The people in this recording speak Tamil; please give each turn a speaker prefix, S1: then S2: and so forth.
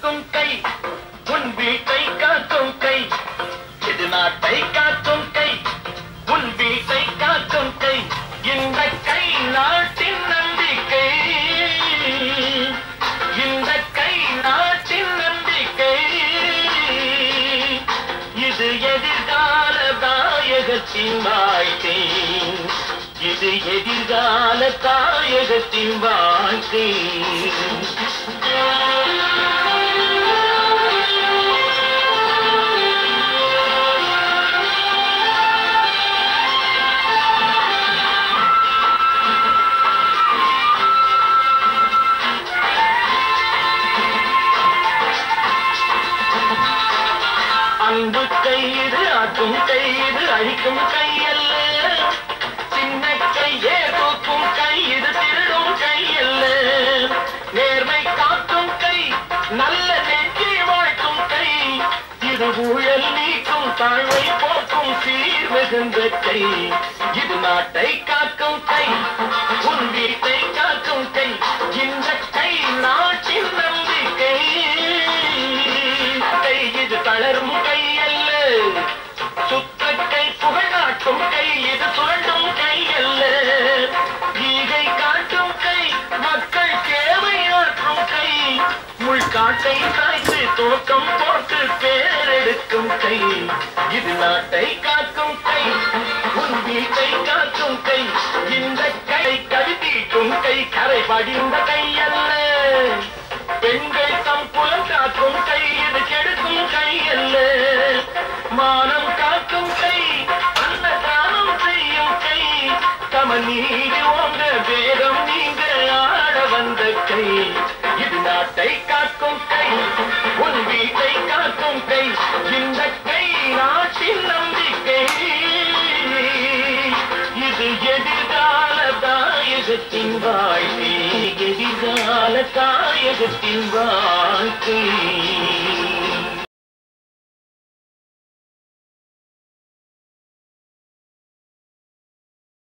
S1: காக்கும் கை உன் வீட்டை காக்கும் கை இது நாட்டை காக்கும் கை உன் வீட்டை காக்கும் கை இந்த கை நாட்டின் நம்பிக்கை இந்த கை நாட்டின் நம்பிக்கை இது எதிர்கால தாயகத்தின் வாழ்க்கை இது எதிர்கால தாயகத்தின் வாழ்க்கை அன்பு கையிடு ஆட்டும் கையிடு அழிக்கும் கையல்ல சின்ன கையே தூக்கும் கையிடு திருடும் கையல்ல நேர்மை காக்கும் கை நல்ல நெஞ்சை வாழ்க்கும் கை இது ஊழல் நீக்கும் தாழ்வை போக்கும் சீர் மிகுந்த கை இது நாட்டை காக்கும் கை உன் வீட்டை காக்கும் கை இந்த கை நாட்டின் நம்பிக்கை கை இது தளரும் கை அல்ல சுத்த கை புகழ் நாட்டும் கை இது சுரண்டும் கை அல்ல ஈகை காட்டும் கை மக்கள் தேவை ஆற்றும் கை முள்காட்டை சாய்த்து தோக்கம் போட்டு பேரெடுக்கும் கை இது நாட்டை காக்கும் கை உன் வீட்டை காக்கும் கை இந்த கை கவிதீட்டும் கை கரை படிந்த கை அல்ல பெண்கள் தம் புலம் காக்கும் கை இது கெடுக்கும் கை அல்ல மானம் காக்கும் கை அந்த தானம் செய்யும் கை தம நீதி ஓங்க வேகம் நீங்க ஆட வந்த கை இது நாட்டை காக்கும் கை உன் வீட்டை காக்கும் கை இந்த கை நாட்டின் நம்பிக்கை இது எதிர்கால தாயகத்தின் வாழ்க்கை எதிர்கால தாயகத்தின் வாழ்க்கை